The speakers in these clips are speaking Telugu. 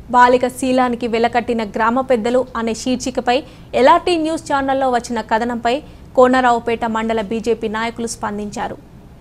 బాలిక శీలానికి వెలకట్టిన గ్రామ పెద్దలు అనే శీర్షికపై ఎల్ఆర్టీ న్యూస్ ఛానల్లో వచ్చిన కథనంపై కోనరావుపేట మండల బీజేపీ నాయకులు స్పందించారు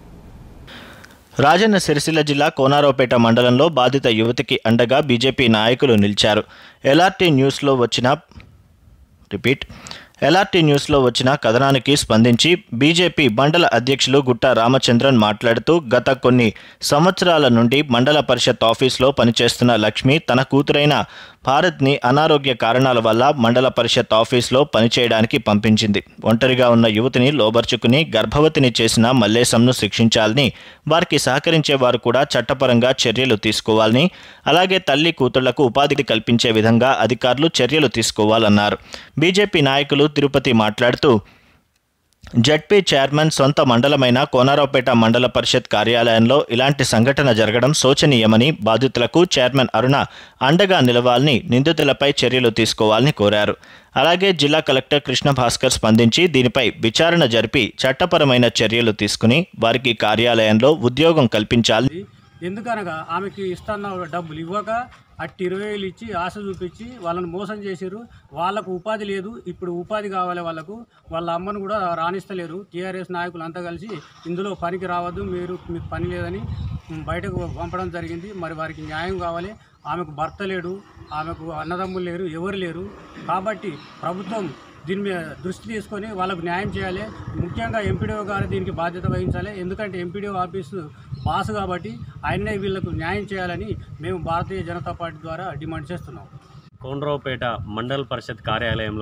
రాజన్న సిరిసిల్ల జిల్లా కోనారావుపేట మండలంలో బాధిత యువతికి అండగా బీజేపీ నాయకులు నిలిచారు ఎల్ఆర్టీ న్యూస్లో వచ్చిన రిపీట్ ఎల్ఆర్టీ న్యూస్లో వచ్చిన కథనానికి స్పందించి బీజేపీ మండల అధ్యక్షులు గుట్ట రామచంద్రన్ మాట్లాడుతూ గత కొన్ని సంవత్సరాల నుండి మండల పరిషత్ ఆఫీస్లో పనిచేస్తున్న లక్ష్మి తన కూతురైన భారత్ని అనారోగ్య కారణాల వల్ల మండల పరిషత్ ఆఫీస్లో పనిచేయడానికి పంపించింది ఒంటరిగా ఉన్న యువతిని లోబర్చుకుని గర్భవతిని చేసిన మల్లేశంను శిక్షించాలని వారికి సహకరించే వారు కూడా చట్టపరంగా చర్యలు తీసుకోవాలని అలాగే తల్లి కూతుళ్లకు ఉపాధి కల్పించే విధంగా అధికారులు చర్యలు తీసుకోవాలన్నారు బీజేపీ నాయకులు తిరుపతి మాట్లాడుతూ జడ్పీ చైర్మన్ సొంత మండలమైన కోనారావుపేట మండల పరిషత్ కార్యాలయంలో ఇలాంటి సంఘటన జరగడం శోచనీయమని బాధితులకు చైర్మన్ అరుణ అండగా నిలవాలని నిందితులపై చర్యలు తీసుకోవాలని కోరారు అలాగే జిల్లా కలెక్టర్ కృష్ణ భాస్కర్ స్పందించి దీనిపై విచారణ జరిపి చట్టపరమైన చర్యలు తీసుకుని వారికి కార్యాలయంలో ఉద్యోగం కల్పించాలని ఉంది. ఎందుకనగా ఆమెకి ఇస్తున్న డబ్బులు ఇవ్వక అట్టి ఇరవై వేలు ఇచ్చి ఆశ చూపించి వాళ్ళని మోసం చేశారు వాళ్ళకు ఉపాధి లేదు ఇప్పుడు ఉపాధి కావాలి వాళ్ళకు వాళ్ళ అమ్మను కూడా రాణిస్తలేరు టీఆర్ఎస్ నాయకులు అంతా కలిసి ఇందులో పనికి రావద్దు మీరు మీకు పని లేదని ఉమ్, బయటకు పంపడం జరిగింది మరి వారికి న్యాయం కావాలి ఆమెకు భర్త లేడు ఆమెకు అన్నదమ్ములు లేరు ఎవరు లేరు కాబట్టి ప్రభుత్వం దీని మీద దృష్టి తీసుకొని వాళ్ళకు న్యాయం చేయాలి ముఖ్యంగా ఎంపీడీఓ గారు దీనికి బాధ్యత వహించాలి ఎందుకంటే ఎంపీడీఓ ఆఫీసు పాస్ కాబట్టి ఆయనే వీళ్ళకు న్యాయం చేయాలని మేము భారతీయ జనతా పార్టీ ద్వారా డిమాండ్ చేస్తున్నాం కోనరావుపేట మండల పరిషత్ కార్యాలయంలో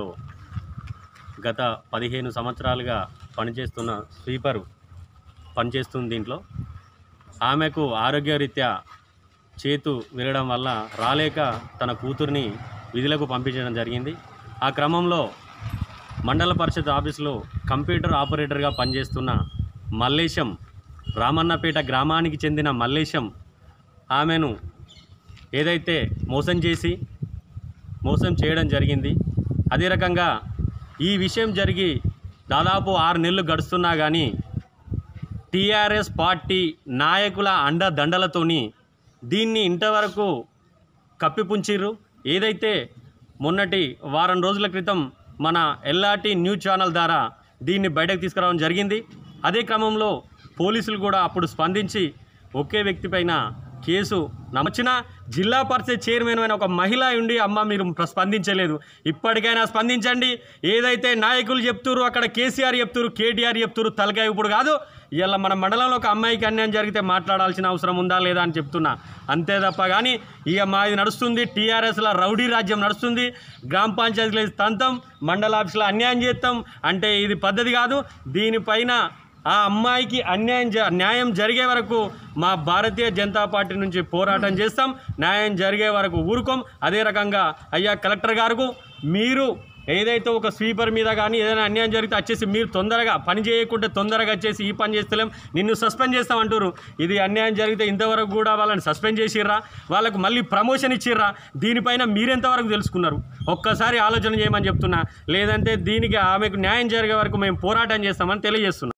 గత పదిహేను సంవత్సరాలుగా పనిచేస్తున్న స్వీపరు పనిచేస్తుంది దీంట్లో ఆమెకు ఆరోగ్యరీత్యా చేతు విరగడం వల్ల రాలేక తన కూతుర్ని విధులకు పంపించడం జరిగింది ఆ క్రమంలో మండల పరిషత్ ఆఫీసులో కంప్యూటర్ ఆపరేటర్గా పనిచేస్తున్న మల్లేశం రామన్నపేట గ్రామానికి చెందిన మల్లేశం ఆమెను ఏదైతే మోసం చేసి మోసం చేయడం జరిగింది అదే రకంగా ఈ విషయం జరిగి దాదాపు ఆరు నెలలు గడుస్తున్నా కానీ టీఆర్ఎస్ పార్టీ నాయకుల అండదండలతోని దీన్ని ఇంతవరకు కప్పిపుంచిర్రు ఏదైతే మొన్నటి వారం రోజుల క్రితం మన ఎల్ఆర్టీ న్యూస్ ఛానల్ ద్వారా దీన్ని బయటకు తీసుకురావడం జరిగింది అదే క్రమంలో పోలీసులు కూడా అప్పుడు స్పందించి ఒకే వ్యక్తి పైన కేసు నమచిన జిల్లా పరిషత్ చైర్మన్ అయిన ఒక మహిళ ఉండి అమ్మ మీరు ప్ర- స్పందించలేదు ఇప్పటికైనా స్పందించండి ఏదైతే నాయకులు చెప్తురు అక్కడ కేసీఆర్ చెప్తురు కేటీఆర్ చెప్తురు తలకాయ ఇప్పుడు కాదు ఇలా మన మండలంలో ఒక అమ్మాయికి అన్యాయం జరిగితే మాట్లాడాల్సిన అవసరం ఉందా లేదా అని చెప్తున్నా అంతే తప్ప కానీ ఇక మాది నడుస్తుంది టీఆర్ఎస్లో రౌడీ రాజ్యం నడుస్తుంది గ్రామ పంచాయతీలో ఇది తంతం మండల ఆఫీసులో అన్యాయం చేస్తాం అంటే ఇది పద్ధతి కాదు దీనిపైన ఆ అమ్మాయికి అన్యాయం జ న్యాయం జరిగే వరకు మా భారతీయ జనతా పార్టీ నుంచి పోరాటం చేస్తాం న్యాయం జరిగే వరకు ఊరుకోం అదే రకంగా అయ్యా కలెక్టర్ గారు మీరు ఏదైతే ఒక స్వీపర్ మీద కానీ ఏదైనా అన్యాయం జరిగితే వచ్చేసి మీరు తొందరగా పని చేయకుంటే తొందరగా వచ్చేసి ఈ పని చేస్తలేం నిన్ను సస్పెండ్ చేస్తామంటారు ఇది అన్యాయం జరిగితే ఇంతవరకు కూడా వాళ్ళని సస్పెండ్ చేసిర్రా వాళ్ళకు మళ్ళీ ప్రమోషన్ ఇచ్చిర్రా దీనిపైన మీరెంతవరకు తెలుసుకున్నారు ఒక్కసారి ఆలోచన చేయమని చెప్తున్నా లేదంటే దీనికి ఆమెకు న్యాయం జరిగే వరకు మేము పోరాటం చేస్తామని తెలియజేస్తున్నాం